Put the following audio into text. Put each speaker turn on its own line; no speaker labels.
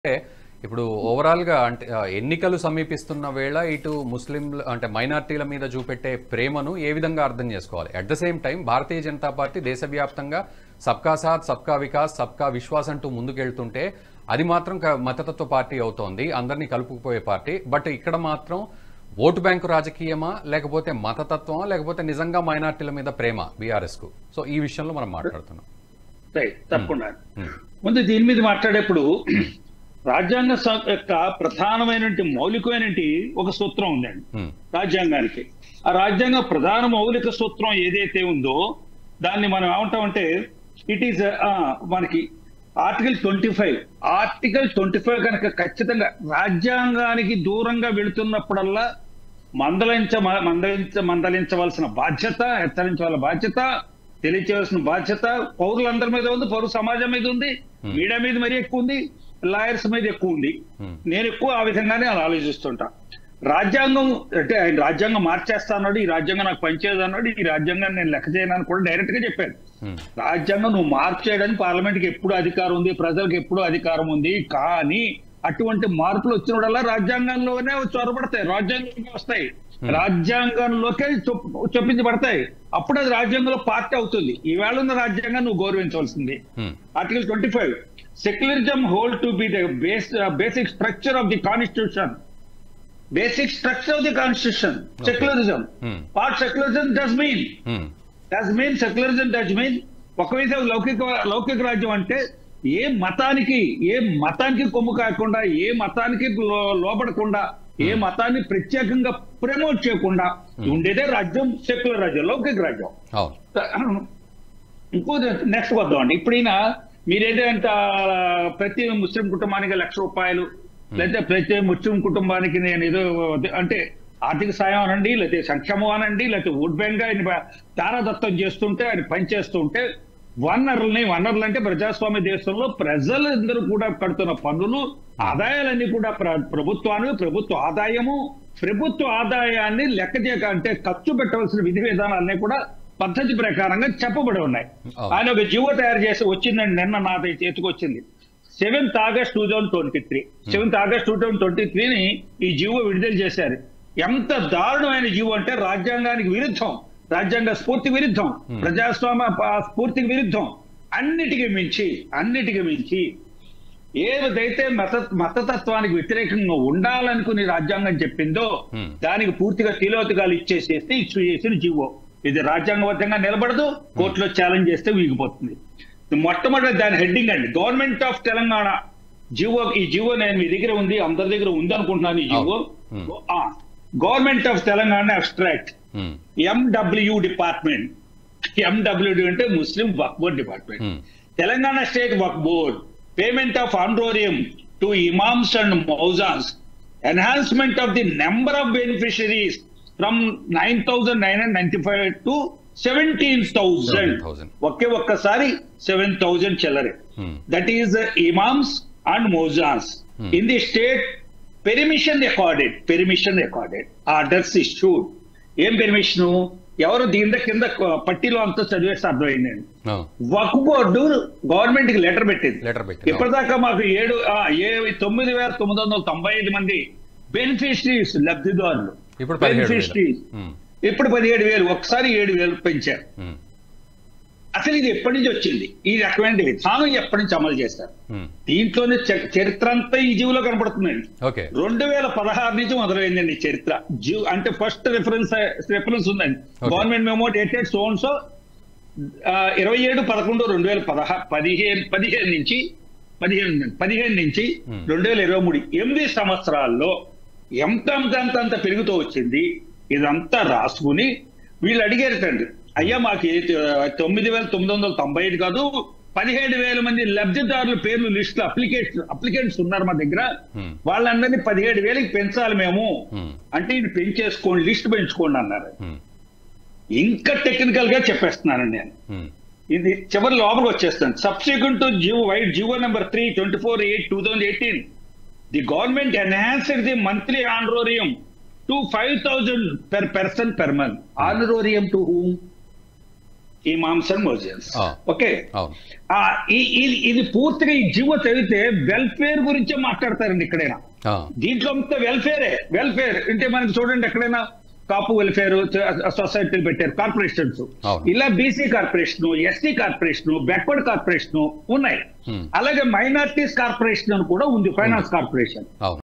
అంటే ఇప్పుడు ఓవరాల్ గా అంటే ఆ, ఎన్నికలు సమీపిస్తున్న వేళ ఇటు ముస్లిం అంటే మైనార్టీల మీద చూపెట్టే ప్రేమను ఏ విధంగా అర్థం చేసుకోవాలి at the same time Bharatiya Janata Party దేశవ్యాప్తంగా సబ్కా సాత్ సబ్కా వికాస్ సబ్కా విశ్వాస్ అంటూ ముందుకెళ్తుంటే అది మాత్రం క- మతతత్వ పార్టీ అవుతోంది అందరినీ కలుపుకుపోయే పార్టీ బట్ ఇక్కడ మాత్రం ఓటు బ్యాంకు రాజకీయమా లేకపోతే మతతత్వమా లేకపోతే నిజంగా మైనార్టీల మీద ప్రేమ బీఆర్ఎస్ కు సో ఈ విషయంలో మనం మాట్లాడుతున్నాం
రైట్ తప్పకుండా
Hmm.
ముందు దీని మీద మాట్లాడేప్పుడు రాజ్యాంగ స- యొక్క ప్రధానమైనటువంటి మౌలికమైనటువంటి ఒక సూత్రం ఉందండి
Hmm.
రాజ్యాంగానికి ఆ రాజ్యాంగ ప్రధాన మౌలిక సూత్రం ఏదైతే ఉందో దాన్ని మనం ఏమంటామంటే ఇట్ ఈస్ మనకి article twenty five article twenty five కనుక ఖచ్చితంగా రాజ్యాంగానికి దూరంగా వెళుతున్నప్పుడల్లా మందలించ మందలించ మందలించవలసిన బాధ్యత హెచ్చరించవలసిన బాధ్యత తెలియచేయవలసిన బాధ్యత పౌరులందరి మీద ఉంది పౌర సమాజం మీద ఉంది మీడియా మీద మరీ ఎక్కువ ఉంది లాయర్స్ మీద ఎక్కువ ఉంది
Hmm.
నేను ఎక్కువ ఆ విధంగానే అలా ఆలోచిస్తుంటా రాజ్యాంగం అంటే ఆయన రాజ్యాంగం మార్చేస్తా అన్నాడు ఈ రాజ్యాంగం నాకు పనిచేయదు అన్నాడు ఈ రాజ్యాంగాన్ని నేను లెక్క చేయను అని కూడా డైరెక్ట్ గా చెప్పాను
Hmm.
రాజ్యాంగం నువ్వు మార్పు చేయడానికి పార్లమెంట్ కి ఎప్పుడు అధికారం ఉంది ప్రజలకు ఎప్పుడు అధికారం ఉంది కానీ అటువంటి మార్పులు వచ్చినప్పుడల్లా రాజ్యాంగంలోనే చొరబడతాయి రాజ్యాంగంలోకి వస్తాయి రాజ్యాంగంలోకే చొప్- చొప్పించబడతాయి అప్పుడు అది రాజ్యాంగంలో పార్టీ అవుతుంది ఈవేళ ఉన్న రాజ్యాంగాన్ని నువ్వు గౌరవించవలసింది
Hmm.
Article twenty five secularism hold to be the base basic structure of the constitution basic structure of the constitution secularism
Hmm.
What secularism does mean
Hmm.
Does mean secularism does mean ఒకవైపు లౌకిక లౌకిక రాజ్యం అంటే ఏ మతానికి ఏ మతానికి కొమ్ము కాకుండా ఏ మతానికి లో- లోబడకుండా ఏ మతాన్ని ప్రత్యేకంగా ప్రమోట్ చేయకుండా ఉండేదే రాజ్యం సెక్యులర్ రాజ్యం లౌకిక రాజ్యం
అవును
ఇంకో నెక్స్ట్ వద్దామండి ఇప్పుడు ఈయన మీరేదంటే ప్రతి ముస్లిం కుటుంబానికి లక్ష రూపాయలు లేదా ప్రతి ముస్లిం కుటుంబానికి నేను ఏదో అంటే ఆర్థిక సాయం అనండి లేకపోతే సంక్షేమం అనండి లేకపోతే ఓట్ బ్యాంక్ ఆయన దానదత్తం చేస్తుంటే ఆయన పనిచేస్తుంటే వనరుల్ని వనరులు అంటే ప్రజాస్వామ్య దేశంలో ప్రజలందరూ కూడా కడుతున్న పన్నులు ఆదాయాలన్నీ కూడా ప్ర- ప్రభుత్వానికి ప్రభుత్వ ఆదాయము ప్రభుత్వ ఆదాయాన్ని లెక్క చేయక అంటే ఖర్చు పెట్టవలసిన విధి విధానాలన్నీ కూడా పద్ధతి ప్రకారంగా చెప్పబడి ఉన్నాయి
అవును.
ఆయన ఒక జీవో తయారు చేసి వచ్చిందండి నిన్న నా చేతికి వచ్చింది seventh August two thousand twenty three seventh August two thousand twenty త్రీని ఈ జీవో విడుదల చేశారు ఎంత దారుణమైన జీవో అంటే రాజ్యాంగానికి విరుద్ధం రాజ్యాంగ స్ఫూర్తి విరుద్ధం ప్రజాస్వామ్య ప- స్ఫూర్తికి విరుద్ధం అన్నిటికీ మించి అన్నిటికీ మించి ఏదైతే మత మతతత్వానికి వ్యతిరేకంగా ఉండాలనుకుని రాజ్యాంగం చెప్పిందో
Hmm.
దానికి పూర్తిగా తిలోతకాలు ఇచ్చేసేస్తే ఇష్యూ చేసిన జీవో ఇది రాజ్యాంగబద్ధంగా నిలబడదు కోర్టులో ఛాలెంజ్ చేస్తే వీగిపోతుంది మొట్టమొదటి దాని హెడ్డింగ్ అండి గవర్నమెంట్ ఆఫ్ తెలంగాణ జీవో ఈ జీవో నేను మీ దగ్గర ఉంది అందరి దగ్గర ఉంది అనుకుంటున్నాను ఈ GO
Hmm.
Government of Telangana abstract
Hmm.
MW department MWD అంటే Muslim Wakf board department
Hmm.
Telangana state Wakf board payment of honorarium to imams and muezzins enhancement of the number of beneficiaries from nine thousand nine hundred ninety five to seventeen thousand
17,000.
ఒకే ఒక్కసారి seven thousand చిల్లరే
Hmm.
That is imams and muezzins
Hmm.
In the state permission recorded permission recorded orders issued ఏం permission ఎవరు దీని కింద పట్టిలో అంతా చదివేస్తే అర్థమైందండి
అవును
వక్ బోర్డు గవర్నమెంట్ కి లెటర్ పెట్టింది
లెటర్ పెట్టింది
ఇప్పటిదాకా మాకు ఏడు ఆ, ఏ తొమ్మిది వేల తొమ్మిది వందల తొంభై ఐదు మంది బెనిఫిషరీస్ లబ్ధిదారులు
ఇప్పుడు పదిహేడు వేలు.
Beneficiaries
Hmm.
ఇప్పుడు పదిహేడు వేలు ఒకసారి ఏడు వేలు పెంచారు
Hmm.
అసలు ఇది ఎప్పటి నుంచి వచ్చింది ఈ రకమైన విధానం ఎప్పటి నుంచి అమలు చేస్తారు
Hmm.
దీంట్లోనే చ- చరిత్ర అంతా ఈ జీవులో కనపడుతుందండి
ఓకే
రెండు వేల పదహారు నుంచి మొదలైందండి ఈ చరిత్ర జీ అంటే ఫస్ట్ రిఫరెన్స్ రిఫరెన్స్ ఉందండి
Okay.
గవర్నమెంట్ మెమో డేటెడ్ సోన్ సో ఇరవై ఏడు పదకొండు రెండు వేల పదహారు పదిహేను పదిహేను నుంచి పదిహేను పదిహేను నుంచి
Hmm.
రెండు వేల ఇరవై మూడు ఎనిమిది సంవత్సరాల్లో ఎంత ఎంత ఎంత అంత పెరుగుతూ వచ్చింది ఇదంతా రాసుకుని వీళ్ళు అడిగారు తండ్రి అయ్యా మాకు ఏ- తొమ్మిది వేల తొమ్మిది వందల తొంభై ఐదు కాదు పదిహేడు వేల మంది లబ్ధిదారుల పేర్లు లిస్ట్ లో అప్లికేషన్ అప్లికెంట్స్ ఉన్నారు మా దగ్గర
Hmm.
వాళ్ళందరినీ పదిహేడు వేలకి పెంచాలి మేము
Hmm.
అంటే ఇది పెంచేసుకోండి లిస్ట్ పెంచుకోండి అన్నారు
Hmm.
ఇంకా టెక్నికల్ గా చెప్పేస్తున్నానండి నేను
Hmm.
ఇది చివరి లోపలికి వచ్చేస్తాను subsequent to GO vide GO number three twenty four eight two thousand eighteen the government enhanced the monthly honorarium to five thousand per person per month honorarium to whom imams and muezzins
ఆ.
Okay
అవును
ఆ, ఈ- ఈ- ఇది పూర్తిగా ఈ GO చదివితే welfare గురించే మాట్లాడతారండి ఎక్కడైనా
ఆ,
దీంట్లో అంతా వెల్ఫేరే వెల్ఫేర్ అంటే మనకి చూడండి ఎక్కడైనా కాపు వెల్ఫేర్ సొసైటీలు పెట్టారు కార్పొరేషన్స్
అవును.
ఇలా BC corporation ST corporation backward corporation ఉన్నాయి
Hmm.
అలాగే మైనార్టీస్ కార్పొరేషన్ అని కూడా ఉంది ఫైనాన్స్ కార్పొరేషన్
అవును